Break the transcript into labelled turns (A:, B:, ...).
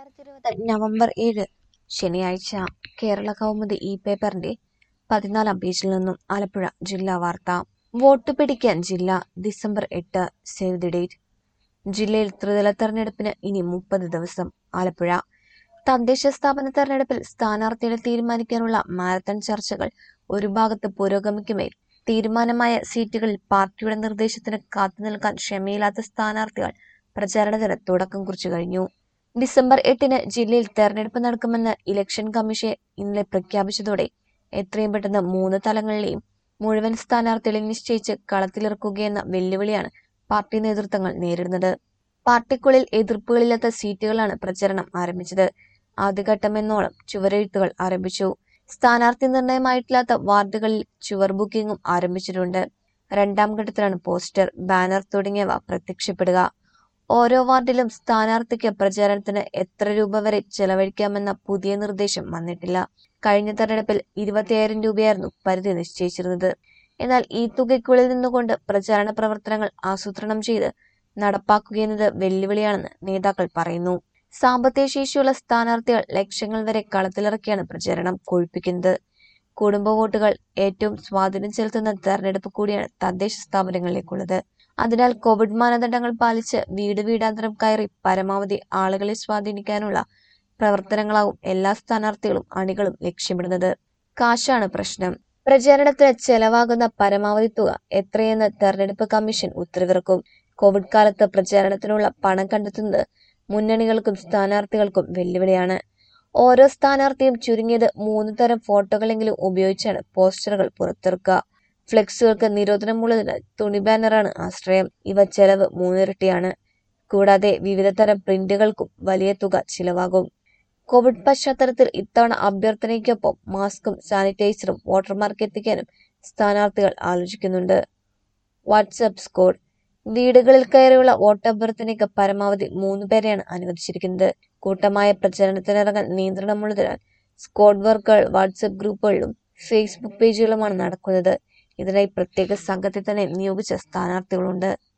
A: രണ്ടായിരത്തി ഇരുപത് നവംബർ ഏഴ് ശനിയാഴ്ച കേരള കൗമുദി ഈ പേപ്പറിന്റെ പതിനാലാം പേജിൽ നിന്നും ആലപ്പുഴ ജില്ലാ വാർത്ത വോട്ട് പിടിക്കാൻ ജില്ല ഡിസംബർ എട്ട് സേവ് ദി ഡേറ്റ് ജില്ലയിൽ ത്രിതല തെരഞ്ഞെടുപ്പിന് ഇനി മുപ്പത് ദിവസം ആലപ്പുഴ തദ്ദേശ സ്ഥാപന തെരഞ്ഞെടുപ്പിൽ സ്ഥാനാർത്ഥികളെ തീരുമാനിക്കാനുള്ള മാരത്തൺ ചർച്ചകൾ ഒരു ഭാഗത്ത് പുരോഗമിക്കുമേൽ തീരുമാനമായ സീറ്റുകളിൽ പാർട്ടിയുടെ നിർദ്ദേശത്തിന് കാത്തുനിൽക്കാൻ ക്ഷമയില്ലാത്ത സ്ഥാനാർത്ഥികൾ പ്രചാരണത്തിന് തുടക്കം കുറിച്ചു കഴിഞ്ഞു ഡിസംബർ എട്ടിന് ജില്ലയിൽ തെരഞ്ഞെടുപ്പ് നടക്കുമെന്ന് ഇലക്ഷൻ കമ്മീഷൻ ഇന്നലെ പ്രഖ്യാപിച്ചതോടെ എത്രയും പെട്ടെന്ന് മൂന്ന് തലങ്ങളിലെയും മുഴുവൻ സ്ഥാനാർത്ഥികളെ നിശ്ചയിച്ച് കളത്തിലിറക്കുകയെന്ന വെല്ലുവിളിയാണ് പാർട്ടി നേതൃത്വങ്ങൾ നേരിടുന്നത് പാർട്ടിക്കുള്ളിൽ എതിർപ്പുകളില്ലാത്ത സീറ്റുകളാണ് പ്രചരണം ആരംഭിച്ചത് ആദ്യഘട്ടമെന്നോളം ചുവരെഴുത്തുകൾ ആരംഭിച്ചു സ്ഥാനാർത്ഥി നിർണയമായിട്ടില്ലാത്ത വാർഡുകളിൽ ചുവർ ബുക്കിംഗും ആരംഭിച്ചിട്ടുണ്ട് രണ്ടാം ഘട്ടത്തിലാണ് പോസ്റ്റർ ബാനർ തുടങ്ങിയവ പ്രത്യക്ഷപ്പെടുക ഓരോ വാർഡിലും സ്ഥാനാർത്ഥിക്ക് പ്രചാരണത്തിന് എത്ര രൂപ വരെ ചെലവഴിക്കാമെന്ന പുതിയ നിർദ്ദേശം വന്നിട്ടില്ല കഴിഞ്ഞ തെരഞ്ഞെടുപ്പിൽ ഇരുപത്തിയായിരം രൂപയായിരുന്നു പരിധി നിശ്ചയിച്ചിരുന്നത് എന്നാൽ ഈ തുകയ്ക്കുള്ളിൽ നിന്നുകൊണ്ട് പ്രചാരണ പ്രവർത്തനങ്ങൾ ആസൂത്രണം ചെയ്ത് നടപ്പാക്കുകയെന്നത് വെല്ലുവിളിയാണെന്ന് നേതാക്കൾ പറയുന്നു സാമ്പത്തിക ശേഷിയുള്ള സ്ഥാനാർത്ഥികൾ ലക്ഷങ്ങൾ വരെ കളത്തിലിറക്കിയാണ് പ്രചാരണം കൊഴുപ്പിക്കുന്നത് കുടുംബ വോട്ടുകൾ ഏറ്റവും സ്വാധീനം ചെലുത്തുന്ന തെരഞ്ഞെടുപ്പ് കൂടിയാണ് തദ്ദേശ സ്ഥാപനങ്ങളിലേക്കുള്ളത് അതിനാൽ കോവിഡ് മാനദണ്ഡങ്ങൾ പാലിച്ച് വീട് വീടാന്തരം കയറി പരമാവധി ആളുകളെ സ്വാധീനിക്കാനുള്ള പ്രവർത്തനങ്ങളാവും എല്ലാ സ്ഥാനാർത്ഥികളും അണികളും ലക്ഷ്യമിടുന്നത് കാശാണ് പ്രശ്നം പ്രചാരണത്തിന് ചെലവാകുന്ന പരമാവധി തുക എത്രയെന്ന് തെരഞ്ഞെടുപ്പ് കമ്മീഷൻ ഉത്തരവിറക്കും കോവിഡ് കാലത്ത് പ്രചാരണത്തിനുള്ള പണം കണ്ടെത്തുന്നത് മുന്നണികൾക്കും സ്ഥാനാർത്ഥികൾക്കും വെല്ലുവിളിയാണ് ഓരോ സ്ഥാനാർത്ഥിയും ചുരുങ്ങിയത് മൂന്ന് തരം ഫോട്ടോകളെങ്കിലും ഉപയോഗിച്ചാണ് പോസ്റ്ററുകൾ പുറത്തിറക്കുക ഫ്ലെക്സുകൾക്ക് നിരോധനമുള്ളതിനാൽ തുണി ബാനറാണ് ആശ്രയം ഇവ ചെലവ് മൂന്നിരട്ടിയാണ് കൂടാതെ വിവിധ തരം പ്രിന്റുകൾക്കും വലിയ തുക ചിലവാകും കോവിഡ് പശ്ചാത്തലത്തിൽ ഇത്തവണ അഭ്യർത്ഥനയ്ക്കൊപ്പം മാസ്കും സാനിറ്റൈസറും വോട്ടർമാർക്ക് എത്തിക്കാനും സ്ഥാനാർത്ഥികൾ ആലോചിക്കുന്നുണ്ട് വാട്സ്ആപ്പ് സ്കോഡ് വീടുകളിൽ കയറിയുള്ള വോട്ടഭ്യർത്ഥനയ്ക്ക് പരമാവധി മൂന്ന് പേരെയാണ് അനുവദിച്ചിരിക്കുന്നത് കൂട്ടമായ പ്രചരണത്തിനിറങ്ങാൻ നിയന്ത്രണമുള്ളതിനാൽ സ്ക്വാഡ് വർക്കുകൾ വാട്സ്ആപ്പ് ഗ്രൂപ്പുകളിലും ഫേസ്ബുക്ക് പേജുകളുമാണ് നടക്കുന്നത് ഇതിനായി പ്രത്യേക സംഘത്തെ തന്നെ നിയോഗിച്ച സ്ഥാനാർത്ഥികളുണ്ട്